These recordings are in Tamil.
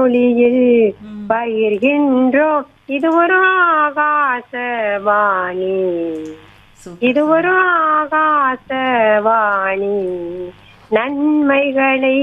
ஒளியில் பயிர்கின்றோம் இது ஒரு ஆகாசவாணி சூப்பர். இது ஒரு ஆகாசவாணி நன்மைகளை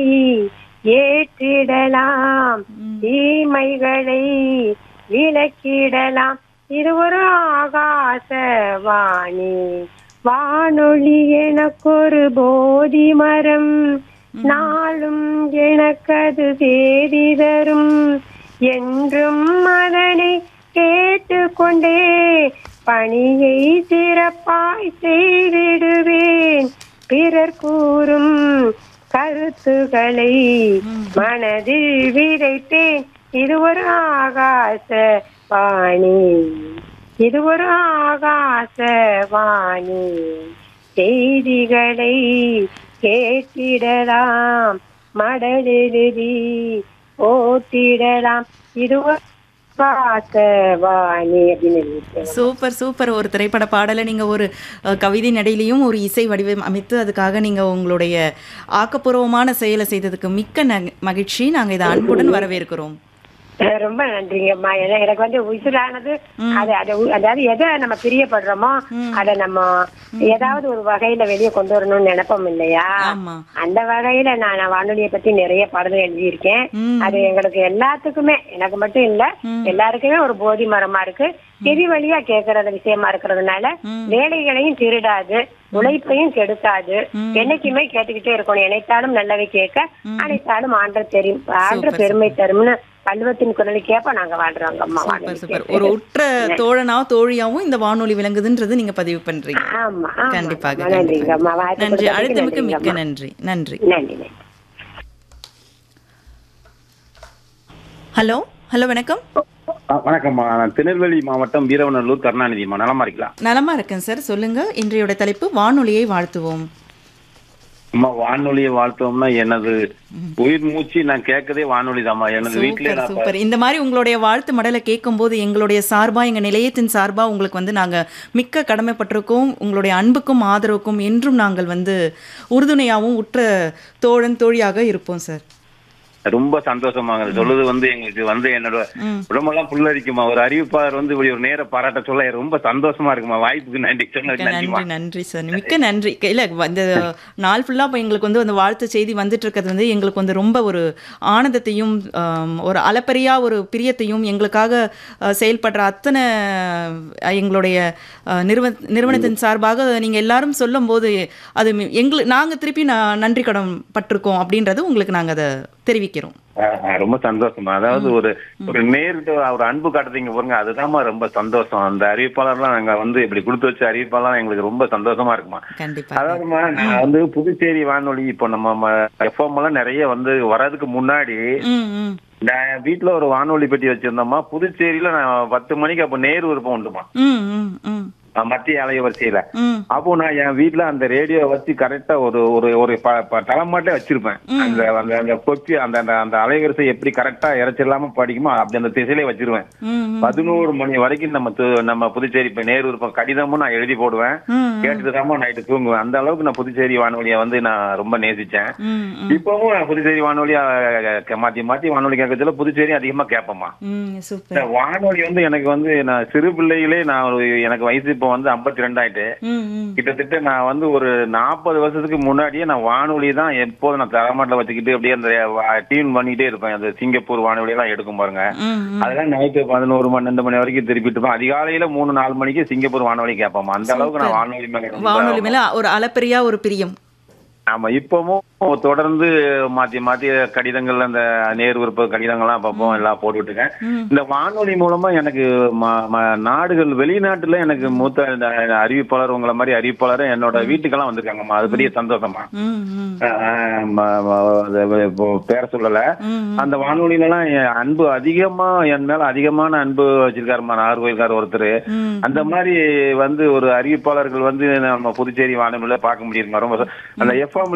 ஏற்றிடலாம் தீமைகளை விலக்கிடலாம் இது ஒரு ஆகாசவாணி வானொலி எனக்கொரு போதி மரம் நாளும் எனக்கது சேதி தரும் என்றும் அதனை கேட்டுக்கொண்டே பணியை சிறப்பாய் செய்திடுவேன் பிறர் கூறும் கருத்துக்களை மனதில் விதைத்தேன் இது ஒரு ஆகாச வாணி இது ஒரு ஆகாச வாணி செய்திகளை கேட்டிடலாம் மடலெழுதி ஓட்டிடலாம் இது ஒரு ஆகாச வாணி அப்படின்னு எழுதியிருக்கேன். சூப்பர் சூப்பர் ஒரு திரைப்பட பாடலை நீங்க ஒரு அஹ், கவிதை நடையிலையும் ஒரு இசை வடிவம் அமைத்து அதுக்காக நீங்க உங்களுடைய ஆக்கப்பூர்வமான செயலை செய்ததுக்கு மிக்க ந- மகிழ்ச்சி நாங்க இதை அன்புடன் வரவேற்கிறோம் அஹ் ரொம்ப நன்றிங்கம்மா ஏன்னா எனக்கு வந்து உயிரானது அது அது உ- அதாவது எதை நம்ம பிரியப்படுறோமோ அதை நம்ம ஏதாவது ஒரு வகையில வெளியே கொண்டு வரணும்னு நினைப்போம் இல்லையா ஆமா அந்த வகையில நான் நான் வானொலியை பத்தி நிறைய பாடல்கள் எழுதியிருக்கேன் ம். அது எங்களுக்கு எல்லாத்துக்குமே எனக்கு மட்டும் இல்ல எல்லாருக்குமே ஒரு போதி மரமா இருக்கு செவி வழியா கேட்கறது விஷயமா இருக்கிறதுனால வேலைகளையும் திருடாது உழைப்பையும் கெடுக்காது என்னைக்குமே கேட்டுக்கிட்டே இருக்கணும் நினைத்தாலும் நல்லவை கேட்க அனைத்தாலும் ஆண்ட தெரியும் ஆண்ட பெருமை தரும்னு பல்வத்தின் குரலை கேப்ப நாங்க வாழ்றோங்க அம்மா சூப்பர் வானொலி சூப்பர் கேட்டு. ஒரு உற்ற தோழனா தோழியாவும் இந்த வானொலி விளங்குதுன்றது நீங்க பதிவு பண்றீங்க ஆமா ஆமா கண்டிப்பாக ஆமா. நன்றிங்க அம்மா கண்டிப்பாக. வாய்ப்பு நன்றி கொடுத்ததுக்கு அழைத்தமைக்கு மிக்க நன்றிங்கம்மா. நன்றி நன்றி நன்றி நன்றி ஹலோ ஹலோ வணக்கம் ஆ, வணக்கம்மா நான் திருநெல்வேலி மாவட்டம் வீரவநல்லூர் கருணாநிதிம்மா நலமா இருக்கலாம் நலமா இருக்கேன் சார் சொல்லுங்க இன்றையோட தலைப்பு வானொலியை வாழ்த்துவோம் அம்மா வானொலியை வாழ்த்தோம்னா எனது உயிர் மூச்சு நான் கேட்கதே வானொலி தாம்மா எனது வீட்டுல சூப்பர் நான் சூப்பர் இந்த மாதிரி உங்களுடைய வாழ்த்து மடலை கேட்கும்போது எங்களுடைய சார்பா எங்க நிலையத்தின் சார்பா உங்களுக்கு வந்து நாங்க மிக்க கடமைப்பட்டிருக்கோம் உங்களுடைய அன்புக்கும் ஆதரவுக்கும் என்றும் நாங்கள் வந்து உறுதுணையாகவும் உற்ற தோழன் தோழியாக இருப்போம் சார் ரொம்ப சந்தோஷமாங்க சொல்லுது வந்து எங்களுக்கு வந்து என்னோட ம். உடம்பெல்லாம் புல்லரிக்குமா ஒரு அறிவிப்பாளர் வந்து இப்படி ஒரு நேர பாராட்ட சொல்ல எனக்கு ரொம்ப சந்தோஷமா இருக்குமா வாய்ப்புக்கு நன்றி சொன்னதுக்கு மிக்க நன்றிமா நன்றி நன்றி சார் மிக்க நன்றி இல்ல இந்த நாள் ஃபுல்லா இப்போ எங்களுக்கு வந்து அந்த வாழ்த்து செய்தி வந்துட்டு இருக்கிறது வந்து எங்களுக்கு வந்து ரொம்ப ஒரு ஆனந்தத்தையும் ஆம், ஒரு அளப்பரியா ஒரு பிரியத்தையும் எங்களுக்காக அஹ், செயல்படுற அத்தனை அஹ், எங்களுடைய அஹ், நிறுவ நிறுவனத்தின் சார்பாக நீங்க எல்லாரும் சொல்லும்போது அது மி- எங்களுக்கு நாங்க திருப்பி நான் நன்றி கடன் பட்டிருக்கோம் அப்படின்றது உங்களுக்கு நாங்க அதை தெரிவிக்கிறோம் ஆ, ஆ, ரொம்ப சந்தோஷமா அதாவது ஒரு ஒரு நேரிட்டு ஒரு அன்பு காட்டுறீங்க பாருங்க அதுதாம்மா ரொம்ப சந்தோஷம் அந்த அறிவிப்பாளர்லாம் நாங்க வந்து இப்படி கொடுத்து வச்ச அறிவிப்பாளர்லாம் எங்களுக்கு ரொம்ப சந்தோஷமா இருக்குமா கண்டிப்பா அதாவதுமா நான் வந்து புதுச்சேரி வானொலி இப்போ நம்ம எஃப்எம் எல்லாம் நிறைய வந்து வர்றதுக்கு முன்னாடி ம் ம் நான் வீட்டுல ஒரு வானொலி பெட்டி வச்சிருந்தோமா புதுச்சேரியில நான் பத்து மணிக்கு அப்ப நேரு விருப்பம் உண்டுமா ம் ம் ம் அஹ் மத்திய அலைவரிசையில ம் அப்போ நான் என் வீட்ல அந்த ரேடியோ வச்சு கரெக்டா ஒரு ஒரு ஒரு ப- ப- தலைமாட்டே வச்சிருப்பேன் அந்த அந்த அந்த கொக்கி அந்த அந்த அந்த அலைவரிசை எப்படி கரெக்டா இறைச்சில்லாம படிக்குமோ அப்படி அந்த திசையிலே வச்சிருவேன் ம் ம் பதினோரு மணி வரைக்கும் நம்ம து- நம்ம புதுச்சேரி இப்ப நேரு விருப்பம் கடிதமும் நான் எழுதி போடுவேன் ம் கேட்டுட்டு தான் நைட்டு தூங்குவேன் அந்த அளவுக்கு நான் புதுச்சேரி வானொலியை வந்து நான் ரொம்ப நேசிச்சேன் ம் ம் இப்பவும் நான் புதுச்சேரி வானொலியா அஹ், மாத்தி மாத்தி வானொலி கேட்கறதுல புதுச்சேரி அதிகமா கேட்பேம்மா ம் சூப்பர் இந்த வானொலி வந்து எனக்கு வந்து நான் சிறு பிள்ளைகளே நான் ஒரு எனக்கு வயசு இப்போ வந்து ஐம்பத்தி ரெண்டாயிட்டு ம் ம் கிட்டத்தட்ட நான் வந்து ஒரு நாற்பது வருஷத்துக்கு முன்னாடியே நான் வானொலி தான் எப்போதும் நான் தரமாட்டில் வச்சுக்கிட்டு அப்படியே அந்த டியூன் பண்ணிட்டே இருப்பேன் அந்த சிங்கப்பூர் வானொலி எல்லாம் எடுக்கும் பாருங்க ம் ம் அதெல்லாம் நைட்டு பதினோரு மணி ரெண்டு மணி வரைக்கும் திருப்பிட்டு இருப்பேன் அதிகாலையில மூணு நாலு மணிக்கு சிங்கப்பூர் வானொலி கேட்போம் அந்த அளவுக்கு நான் வானொலி மேல ரொம்ப- வானொலி மேல ஒரு அளப்பரியா ஒரு பிரியம் ஆமா இப்பவும் தொடர்ந்து மாத்தி மாத்தி கடிதங்கள்ல அந்த நேர் விருப்ப கடிதங்கள்லாம் அப்பப்போ எல்லாம் போட்டுட்டு இருக்கேன் ம். இந்த வானொலி மூலமா எனக்கு ம- ம- நாடுகள் வெளிநாட்டுல எனக்கு மூத்த இந்த அறிவிப்பாளர் உங்களை மாதிரி அறிவிப்பாளர் என்னோட வீட்டுக்கெல்லாம் வந்திருக்காங்கம்மா அது பெரிய சந்தோஷமா ம் ம் ஆஹ் ம- ம- அது இப்போ பேர சொல்லல ம் அந்த வானொலியில எல்லாம் என் அன்பு அதிகமா என் மேல அதிகமான அன்பு வச்சிருக்காருமா நாகர்கோயில்கார் ஒருத்தர் ம் அந்த மாதிரி வந்து ஒரு அறிவிப்பாளர்கள் வந்து நம்ம புதுச்சேரி வானொலியில பார்க்க முடியுமா ரொம்ப ச- அந்த எஃப்எம்